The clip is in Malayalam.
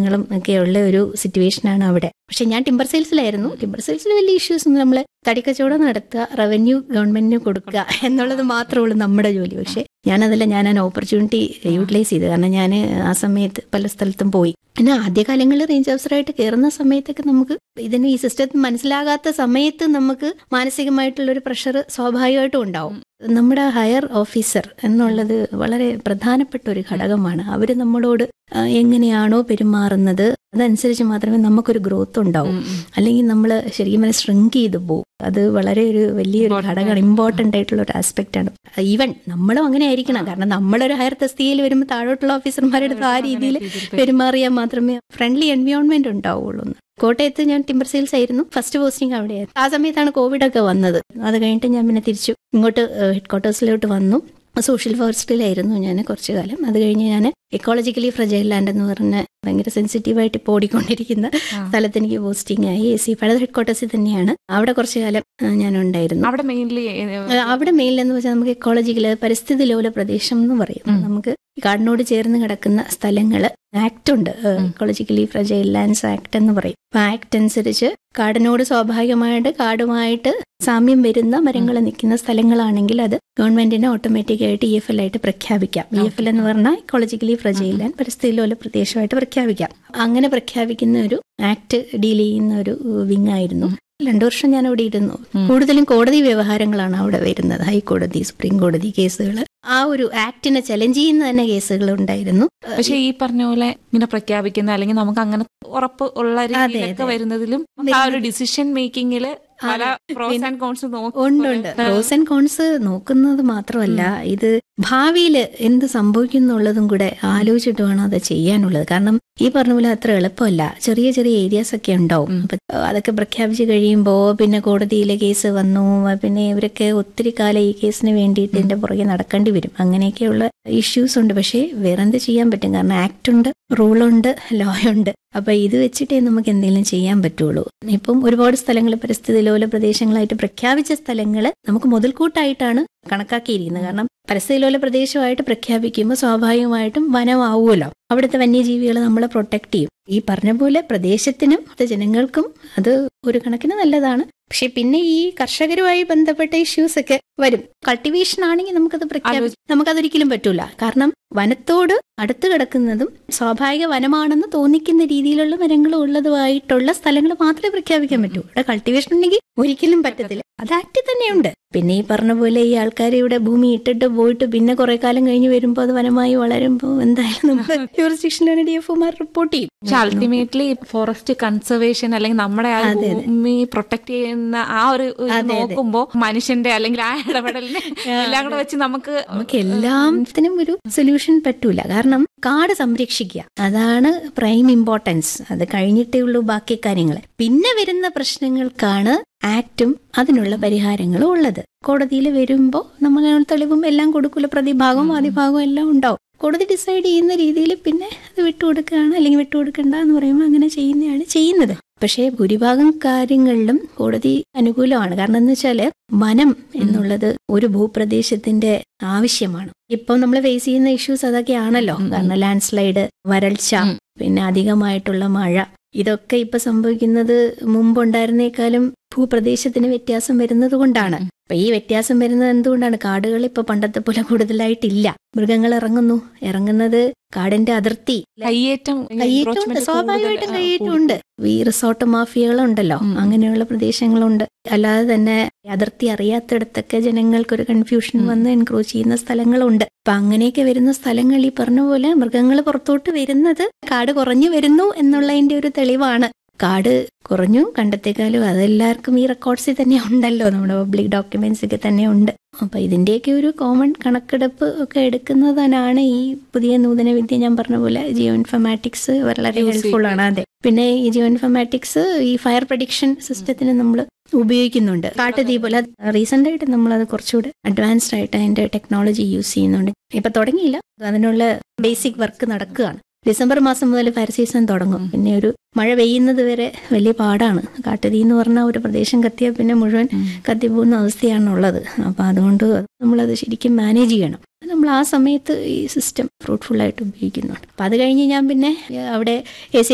പ്രശ്നങ്ങളും ഒക്കെ ഉള്ള ഒരു സിറ്റുവേഷനാണ് അവിടെ പക്ഷെ ഞാൻ ടിമ്പർ സെയിൽസിലായിരുന്നു ടിമ്പർ സെയിൽസിൽ വലിയ ഇഷ്യൂസ് ഒന്നും നമ്മൾ തടിക്കച്ചവടം നടത്തുക റവന്യൂ ഗവൺമെന്റിന് കൊടുക്കുക എന്നുള്ളത് മാത്രമേ ഉള്ളൂ നമ്മുടെ ജോലി പക്ഷെ ഞാനതല്ല ഞാൻ ആ ഓപ്പർച്യൂണിറ്റി യൂട്ടിലൈസ് ചെയ്തു കാരണം ഞാൻ ആ സമയത്ത് പല സ്ഥലത്തും പോയി പിന്നെ ആദ്യകാലങ്ങളിൽ റേഞ്ച് ഓഫീസറായിട്ട് കയറുന്ന സമയത്തൊക്കെ നമുക്ക് ഇതിന് ഈ സിസ്റ്റം മനസ്സിലാകാത്ത സമയത്ത് നമുക്ക് മാനസികമായിട്ടുള്ളൊരു പ്രഷർ സ്വാഭാവികമായിട്ടും ഉണ്ടാവും നമ്മുടെ ഹയർ ഓഫീസർ എന്നുള്ളത് വളരെ പ്രധാനപ്പെട്ട ഒരു ഘടകമാണ് അവർ നമ്മളോട് ആ, എങ്ങനെയാണോ പെരുമാറുന്നത് അതനുസരിച്ച് മാത്രമേ നമുക്കൊരു ഗ്രോത്ത് ഉണ്ടാവും അല്ലെങ്കിൽ നമ്മൾ ശരിക്കും പറഞ്ഞാൽ ശ്രങ്ക് ചെയ്തു പോകും അത് വളരെ ഒരു വലിയൊരു Important ഘടകമാണ് ഇമ്പോർട്ടന്റ് ആയിട്ടുള്ള ഒരു ആസ്പെക്ട് ആണ് ഈവൻ നമ്മളും അങ്ങനെ ആയിരിക്കണം കാരണം നമ്മളൊരു ഹയർ തസ്തികയിൽ വരുമ്പോൾ താഴോട്ടുള്ള ഓഫീസർമാരുടെ അടുത്ത് ആ രീതിയിൽ പെരുമാറിയാൽ മാത്രമേ ഫ്രണ്ട്ലി എൻവയോൺമെന്റ് ഉണ്ടാവുള്ളൂ എന്ന്. കോട്ടയത്ത് ഞാൻ ടിമ്പർ സെയിൽസ് ആയിരുന്നു ഫസ്റ്റ് പോസ്റ്റിംഗ് അവിടെയായിരുന്നു ആ സമയത്താണ് കോവിഡ് ഒക്കെ വന്നത് അത് കഴിഞ്ഞിട്ട് ഞാൻ പിന്നെ തിരിച്ചു ഇങ്ങോട്ട് ഹെഡ് ക്വാർട്ടേഴ്സിലോട്ട് വന്നു സോഷ്യൽ ഫോറസ്റ്റിലായിരുന്നു ഞാൻ കുറച്ചു കാലം അത് കഴിഞ്ഞ് ഞാൻ എക്കോളജിക്കലി ഫ്രജൈൽ ലാൻഡ് എന്ന് പറഞ്ഞ ഭയങ്കര സെൻസിറ്റീവായിട്ട് ഇപ്പോൾ ഓടിക്കൊണ്ടിരിക്കുന്ന സ്ഥലത്ത് എനിക്ക് പോസ്റ്റിംഗ് ആയി എ സി പഴയ ഹെഡ് ക്വാർട്ടേഴ്സിൽ തന്നെയാണ് അവിടെ കുറച്ചു കാലം ആ, ഞാൻ ഉണ്ടായിരുന്നു അവിടെ മെയിൻലി ആ, അവിടെ മെയിൻ എന്ന് വെച്ചാൽ നമുക്ക് എക്കോളജിക്കല് പരിസ്ഥിതി ലോല പ്രദേശം എന്ന് പറയും ഉം. നമുക്ക് കാടിനോട് ചേർന്ന് കിടക്കുന്ന സ്ഥലങ്ങള് ആക്ട് ഉണ്ട് എക്കോളജിക്കലി ഫ്രജൈൽ ലാൻഡ്സ് ആക്ട് എന്ന് പറയും അപ്പൊ ആക്ട് അനുസരിച്ച് കാടിനോട് സ്വാഭാവികമായിട്ട് കാടുമായിട്ട് സാമ്യം വരുന്ന മരങ്ങൾ നിൽക്കുന്ന സ്ഥലങ്ങളാണെങ്കിൽ അത് ഗവൺമെന്റിന് ഓട്ടോമാറ്റിക് ആയിട്ട് ഇ എഫ് എൽ ആയിട്ട് പ്രഖ്യാപിക്കാം ഇ എഫ് എൽ എന്ന് പറഞ്ഞാൽ ഇക്കോളജിക്കലി ഫ്രജൈൽ ലാൻഡ് പരിസ്ഥിതി ലോല പ്രദേശമായിട്ട് പ്രഖ്യാപിക്കാം അങ്ങനെ പ്രഖ്യാപിക്കുന്ന ഒരു ആക്ട് ഡീൽ ചെയ്യുന്ന ഒരു വിങ് ആയിരുന്നു രണ്ടു വർഷം ഞാൻ അവിടെ ഇരുന്നു കൂടുതലും കോടതി വ്യവഹാരങ്ങളാണ് അവിടെ വരുന്നത് ഹൈക്കോടതി സുപ്രീം കോടതി കേസുകൾ ആ ഒരു ആക്ടിനെ ചലഞ്ച് ചെയ്യുന്ന തന്നെ കേസുകൾ ഉണ്ടായിരുന്നു പക്ഷെ ഈ പറഞ്ഞ പോലെ ഇങ്ങനെ പ്രഖ്യാപിക്കുന്ന അല്ലെങ്കിൽ നമുക്ക് അങ്ങനെ ഉറപ്പ് ഉള്ള രീതിയിലൊക്കെ അതെ. വരുന്നതിലും ആ ഒരു ഡിസിഷൻ മേക്കിങ്ങില് പല പ്രോസ് ആൻഡ് കോൺസ് ഉണ്ട് ഉണ്ട് പ്രോസ് ആൻഡ് കോൺസ് നോക്കുന്നത് മാത്രമല്ല ഇത് ഭാവിയിൽ എന്ത് സംഭവിക്കുന്നുള്ളതും കൂടെ ആലോചിച്ചിട്ട് വേണം അത് ചെയ്യാനുള്ളത് കാരണം ഈ പറഞ്ഞ പോലെ അത്ര എളുപ്പമല്ല ചെറിയ ചെറിയ ഏരിയാസ് ഒക്കെ ഉണ്ടാവും അപ്പൊ അതൊക്കെ പ്രഖ്യാപിച്ചു കഴിയുമ്പോൾ പിന്നെ കോടതിയിലെ കേസ് വന്നു പിന്നെ ഇവരൊക്കെ ഒത്തിരി കാലം ഈ കേസിന് വേണ്ടിയിട്ട് ഇതിന്റെ പുറകെ നടക്കേണ്ടി വരും അങ്ങനെയൊക്കെയുള്ള ഇഷ്യൂസ് ഉണ്ട് പക്ഷേ വേറെന്ത് ചെയ്യാൻ പറ്റും കാരണം ആക്ട് ഉണ്ട് റൂളുണ്ട് ലോ ഉണ്ട് അപ്പൊ ഇത് വെച്ചിട്ടേ നമുക്ക് എന്തെങ്കിലും ചെയ്യാൻ പറ്റുള്ളൂ ഇപ്പം ഒരുപാട് സ്ഥലങ്ങൾ പരിസ്ഥിതി ലോല പ്രദേശങ്ങളായിട്ട് പ്രഖ്യാപിച്ച സ്ഥലങ്ങൾ നമുക്ക് മുതൽക്കൂട്ടായിട്ടാണ് കണക്കാക്കിയിരിക്കുന്നത് കാരണം പരിസ്ഥിതി ലോല പ്രദേശമായിട്ട് പ്രഖ്യാപിക്കുമ്പോൾ സ്വാഭാവികമായിട്ടും വനമാവുമല്ലോ അവിടുത്തെ വന്യജീവികളെ നമ്മളെ പ്രൊട്ടക്ട് ചെയ്യും ഈ പറഞ്ഞ പോലെ പ്രദേശത്തിനും അത് ജനങ്ങൾക്കും അത് ഒരു കണക്കിന് നല്ലതാണ് പക്ഷെ പിന്നെ ഈ കർഷകരുമായി ബന്ധപ്പെട്ട ഇഷ്യൂസ് ഒക്കെ വരും കൾട്ടിവേഷൻ ആണെങ്കിൽ നമുക്കത് പ്രഖ്യാപിക്കാം നമുക്കതൊരിക്കലും പറ്റൂല കാരണം വനത്തോട് അടുത്ത് കിടക്കുന്നതും സ്വാഭാവിക വനമാണെന്ന് തോന്നിക്കുന്ന രീതിയിലുള്ള മരങ്ങളും ഉള്ളതുമായിട്ടുള്ള സ്ഥലങ്ങൾ മാത്രമേ പ്രഖ്യാപിക്കാൻ പറ്റൂ ഇവിടെ കൾട്ടിവേഷൻ ഉണ്ടെങ്കിൽ ഒരിക്കലും പറ്റത്തില്ല അത് ആക്ടിൽ തന്നെയുണ്ട് പിന്നെ ഈ പറഞ്ഞ പോലെ ഈ ആൾക്കാർ ഇവിടെ ഭൂമി ഇട്ടിട്ട് പോയിട്ട് പിന്നെ കുറെ കാലം കഴിഞ്ഞ് വരുമ്പോൾ അത് വനമായി വളരുമ്പോൾ എന്തായാലും നമ്മൾ ജൂറിസ്ഡിക്ഷനിലാണ് ഡി എഫ് ഒമാർ റിപ്പോർട്ട് ചെയ്യും പക്ഷെ അൾട്ടിമേറ്റ്ലി ഫോറസ്റ്റ് കൺസർവേഷൻ അല്ലെങ്കിൽ നമ്മുടെ ആ അതെ, അതെ. ഭൂമി പ്രൊട്ടക്ട് ചെയ്യുന്ന ആ ഒരു ഇത് അതെ, അതെ. നോക്കുമ്പോ മനുഷ്യന്റെ അല്ലെങ്കിൽ ആ ഇടപെടലിനെ എല്ലാം കൂടെ വെച്ച് നമുക്ക് നമുക്ക് എല്ലാത്തിനും ഒരു സൊല്യൂഷൻ പറ്റൂല കാരണം കാട് സംരക്ഷിക്കുക അതാണ് പ്രൈം ഇമ്പോർട്ടൻസ് അത് കഴിഞ്ഞിട്ടേ ഉള്ളൂ ബാക്കി കാര്യങ്ങൾ പിന്നെ വരുന്ന പ്രശ്നങ്ങൾക്കാണ് ആക്റ്റും അതിനുള്ള പരിഹാരങ്ങളും ഉള്ളത് കോടതിയിൽ വരുമ്പോൾ നമ്മൾ അതിനുള്ള തെളിവും എല്ലാം കൊടുക്കൂല പ്രതിഭാഗവും ആദിഭാഗവും എല്ലാം ഉണ്ടാവും കോടതി ഡിസൈഡ് ചെയ്യുന്ന രീതിയിൽ പിന്നെ അത് വിട്ടുകൊടുക്കുകയാണ് അല്ലെങ്കിൽ വിട്ടുകൊടുക്കണ്ട എന്ന് പറയുമ്പോൾ അങ്ങനെ ചെയ്യുന്നതാണ് ചെയ്യുന്നത് പക്ഷേ ഭൂരിഭാഗം കാര്യങ്ങളിലും കോടതി അനുകൂലമാണ് കാരണം എന്ന് വെച്ചാല് വനം എന്നുള്ളത് ഒരു ഭൂപ്രദേശത്തിന്റെ ആവശ്യമാണ് ഇപ്പൊ നമ്മൾ ഫേസ് ചെയ്യുന്ന ഇഷ്യൂസ് അതൊക്കെയാണല്ലോ കാരണം ലാൻഡ് സ്ലൈഡ് വരൾച്ച പിന്നെ അധികമായിട്ടുള്ള മഴ ഇതൊക്കെ ഇപ്പൊ സംഭവിക്കുന്നത് മുമ്പുണ്ടായിരുന്നേക്കാളും ഭൂപ്രദേശത്തിന് വ്യത്യാസം വരുന്നത് കൊണ്ടാണ് അപ്പൊ ഈ വ്യത്യാസം വരുന്നത് എന്തുകൊണ്ടാണ് കാടുകൾ ഇപ്പൊ പണ്ടത്തെ പോലെ കൂടുതലായിട്ടില്ല മൃഗങ്ങൾ ഇറങ്ങുന്നു ഇറങ്ങുന്നത് കാടിന്റെ അതിർത്തി കയ്യേറ്റം കയ്യേറ്റമുണ്ട് encroachment സ്വാഭാവികമായിട്ടും കൂടുതൽ, ആ, കയ്യേറ്റമുണ്ട് ഈ റിസോർട്ട് മാഫിയകളുണ്ടല്ലോ ഉം. അങ്ങനെയുള്ള പ്രദേശങ്ങളുണ്ട് അല്ലാതെ തന്നെ അതിർത്തി അറിയാത്തിടത്തൊക്കെ ജനങ്ങൾക്കൊരു കൺഫ്യൂഷൻ ഉം. വന്ന് എൻക്രോച്ച് ചെയ്യുന്ന സ്ഥലങ്ങളുണ്ട് അപ്പൊ അങ്ങനെയൊക്കെ വരുന്ന സ്ഥലങ്ങൾ ഈ പറഞ്ഞ പോലെ മൃഗങ്ങൾ പുറത്തോട്ട് വരുന്നത് കാട് കുറഞ്ഞു വരുന്നു എന്നുള്ളതിന്റെ ഒരു തെളിവാണ് കാട് കുറഞ്ഞു കണ്ടത്തേക്കാളും അതെല്ലാവർക്കും ഈ റെക്കോർഡ്സിൽ തന്നെ ഉണ്ടല്ലോ നമ്മുടെ പബ്ലിക് ഡോക്യുമെന്റ്സ് ഒക്കെ തന്നെ ഉണ്ട് അപ്പൊ ഇതിന്റെയൊക്കെ ഒരു കോമൺ കണക്കെടുപ്പ് ഒക്കെ എടുക്കുന്നതിനാണ് ഈ പുതിയ നൂതന വിദ്യ ഞാൻ പറഞ്ഞ പോലെ ജിയോ ഇൻഫർമാറ്റിക്സ് വളരെ Use ഹെൽപ്ഫുൾ ആണ് അതെ പിന്നെ ഈ ജിയോ ഇൻഫർമാറ്റിക്സ് ഈ ഫയർ പ്രഡിക്ഷൻ സിസ്റ്റത്തിന് നമ്മൾ ഉപയോഗിക്കുന്നുണ്ട് കാട്ടുതീ പോലെ റീസെന്റ് ആയിട്ട് നമ്മൾ അത് കുറച്ചുകൂടെ അഡ്വാൻസ്ഡ് ആയിട്ട് അതിന്റെ ടെക്നോളജി യൂസ് ചെയ്യുന്നുണ്ട് ഇപ്പൊ തുടങ്ങിയില്ല അതിനുള്ള ബേസിക് വർക്ക് നടക്കുകയാണ് ഡിസംബർ മാസം മുതൽ ഫയർ സീസൺ തുടങ്ങും പിന്നെ ഒരു മഴ പെയ്യുന്നത് വരെ വലിയ പാടാണ് കാട്ടുതീ എന്ന് പറഞ്ഞാൽ ഒരു പ്രദേശം കത്തിയാൽ പിന്നെ മുഴുവൻ കത്തിപ്പോകുന്ന അവസ്ഥയാണുള്ളത് അപ്പൊ അതുകൊണ്ട് നമ്മളത് ശരിക്കും മാനേജ് ചെയ്യണം നമ്മൾ ആ സമയത്ത് ഈ സിസ്റ്റം ഫ്രൂട്ട്ഫുൾ ആയിട്ട് ഉപയോഗിക്കുന്നുണ്ട് അപ്പൊ അത് കഴിഞ്ഞ് ഞാൻ പിന്നെ ഏഹ്, അവിടെ എ സി